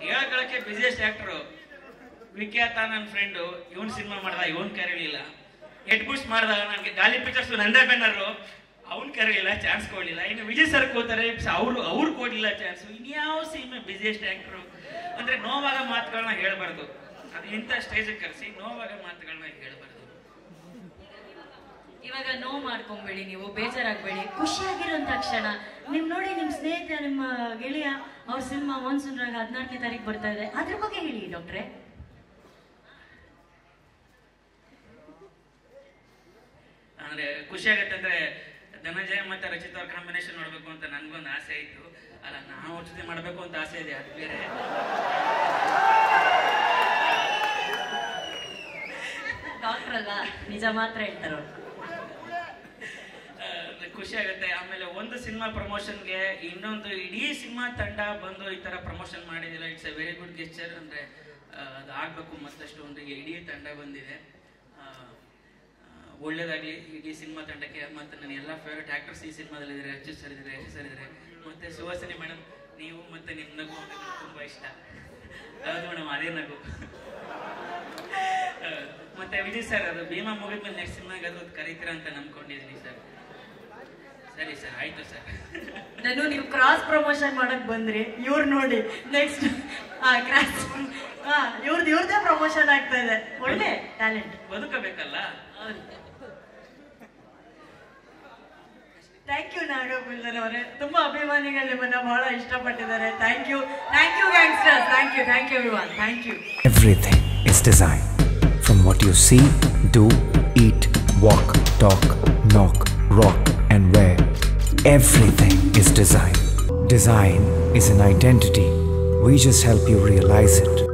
ಹೇಳ್ಕೊಳಕ್ಕೆ busiest actor ವಿಖ್ಯಾತ ನನ್ನ friend ಇವನ್ cinema ಮಾಡ್ದ ಇವನ್ ಕರೀಲಿಲ್ಲ ಹೆಡ್ ಬುಷ್ ಮಾಡ್ದ ನನಗೆ ಗಾಲಿ ಪಿಕ್ಚರ್ಸ್ ನಂದೇ ಬೆನ್ನರು ಅವ್ನ್ ಕರೀಲಿಲ್ಲ ಚಾನ್ಸ್ ಕೊಡ್ಲಿಲ್ಲ ಇನ್ನು ವಿಜಯ್ ಸರ್ ಕೂತಾರೆ ಅವರು ಅವ್ರು ಕೊಡ್ಲಿಲ್ಲ ಚಾನ್ಸ್ ಇನ್ಯಾವ ಸಿನಿಮಾ ಬಿಸಿಯೆಸ್ಟ್ ಆಕ್ಟರು ಅಂದ್ರೆ ನೋವಾಗ ಮಾತುಗಳನ್ನ ಹೇಳ್ಬಾರ್ದು ಅದು ಇಂಥ ಸ್ಟೇಜಿಗೆ ಕರೆಸಿ ನೋವಾಗ ಮಾತುಗಳನ್ನ ಹೇಳ್ಬಾರ್ದು ಇವಾಗ ನೋವು ಮಾಡ್ಕೊಂಬೇಡಿ ನೀವು ಬೇಜಾರಾಗ್ಬೇಡಿ ಖುಷಿಯಾಗಿರೋಂಥ ಕ್ಷಣ ನಿಮ್ ನೋಡಿ ನಿಮ್ ಸ್ನೇಹಿತ ನಿಮ್ಮ ಗೆಳೆಯ ಅವ್ರ ಸಿನಿಮಾ ಮಾನ್ಸೂನ್ ರಾಗ ಹದಿನಾಲ್ಕನೇ ತಾರೀಕು ಬರ್ತಾ ಇದೆ ಅದ್ರ ಬಗ್ಗೆ ಹೇಳಿ ಡಾಕ್ಟ್ರೆ ಅಂದ್ರೆ ಖುಷಿ ಆಗತ್ತೆ ಅಂದ್ರೆ ಧನಂಜಯ ಮತ್ತೆ ರಚಿತ್ ಅವ್ರ ಕಾಂಬಿನೇಷನ್ ನೋಡ್ಬೇಕು ಅಂತ ನನ್ಗೊಂದು ಆಸೆ ಇತ್ತು ಅಲ್ಲ ನಾವು ಅವ್ರ ಜೊತೆ ಮಾಡ್ಬೇಕು ಅಂತ ಆಸೆ ಇದೆ ಅದು ಬೇರೆ ಡಾಕ್ಟರ್ ಅಲ್ಲ ನಿಜ ಮಾತ್ರ ಹೇಳ್ತಾರ ಆ, ಖುಷಿ ಆಗುತ್ತೆ ಆಮೇಲೆ ಒಂದು ಸಿನಿಮಾ ಪ್ರಮೋಷನ್ಗೆ ಇನ್ನೊಂದು ಇಡೀ ಸಿನಿಮಾ ತಂಡ ಬಂದು ಈ ತರ ಪ್ರಮೋಷನ್ ಮಾಡಿದಿಲ್ಲ it's a very good gesture ಅಂದ್ರೆ ಆ, ಅದು ಆಗ್ಬೇಕು ಮತ್ತಷ್ಟು ಒಂದು ಇಡೀ ತಂಡ ಬಂದಿದೆ ಆ, ಆ, ಒಳ್ಳೇದಾಗ್ಲಿ ಇಡೀ ಸಿನಿಮಾ ತಂಡಕ್ಕೆ ಮತ್ತೆ ನನ್ನ ಎಲ್ಲ ಫೇವ್ರೆಟ್ ಆಕ್ಟರ್ಸ್ ಈ ಸಿನಿಮಾದಲ್ಲಿದ್ದಾರೆ ಅರ್ಜುನ್ ಸರ್ ಇದ್ದಾರೆ ಯಶ್ ಸರ್ ಇದ್ದಾರೆ ಮತ್ತೆ ಸುವಾಸಿನಿ ಮೇಡಮ್ ನೀವು ಮತ್ತೆ ನಿಮ್ಮ ನಗು ಅಂದ್ರೆ ನಂಗೆ ತುಂಬಾ ಇಷ್ಟ ಹೌದು ಮೇಡಮ್ ಅದೇ ನಗು ಆ, ಮತ್ತೆ ವಿಜಯ್ ಸರ್ ಅದು ಭೀಮಾ ಮುಗಿದ್ಮೇಲೆ ನೆಕ್ಸ್ಟ್ ಸಿನಿಮಾಗೆ ಅದು ಕರೀತೀರಾ ಅಂತ ನಂಬ್ಕೊಂಡಿದ್ದೀನಿ ಸರ್ ಸರಿ ಸರ್ ಆಯ್ತು ಸರ್ ನಾನು ನೀವು ಕ್ರಾಸ್ ಪ್ರಮೋಷನ್ ಮಾಡಕ್ ಬಂದ್ರಿ ಇವ್ರು ನೋಡಿ ನೆಕ್ಸ್ಟ್ ಕ್ರಾಸ್ ಹಾ ಇವ್ರದ್ದು ಇವ್ರದೇ ಪ್ರಮೋಷನ್ ಆಗ್ತಾ ಇದೆ ಒಳ್ಳೆ ಟ್ಯಾಲೆಂಟ್ ಬದುಕಬೇಕಲ್ಲ ಥ್ಯಾಂಕ್ ಯು ನಾಗಭೂಷಣ್ ಅವರೇ ತುಂಬಾ ಅಭಿಮಾನಿಗಳು ನಿಮ್ಮನ್ನ ಬಹಳ ಇಷ್ಟಪಟ್ಟಿದ್ದಾರೆ thank you thank you gangsters thank you thank you everyone thank you Everything is design. From what you see, do, eat, walk, talk, knock, rock, and wear. Everything is design. Design is an identity. We just help you realize it.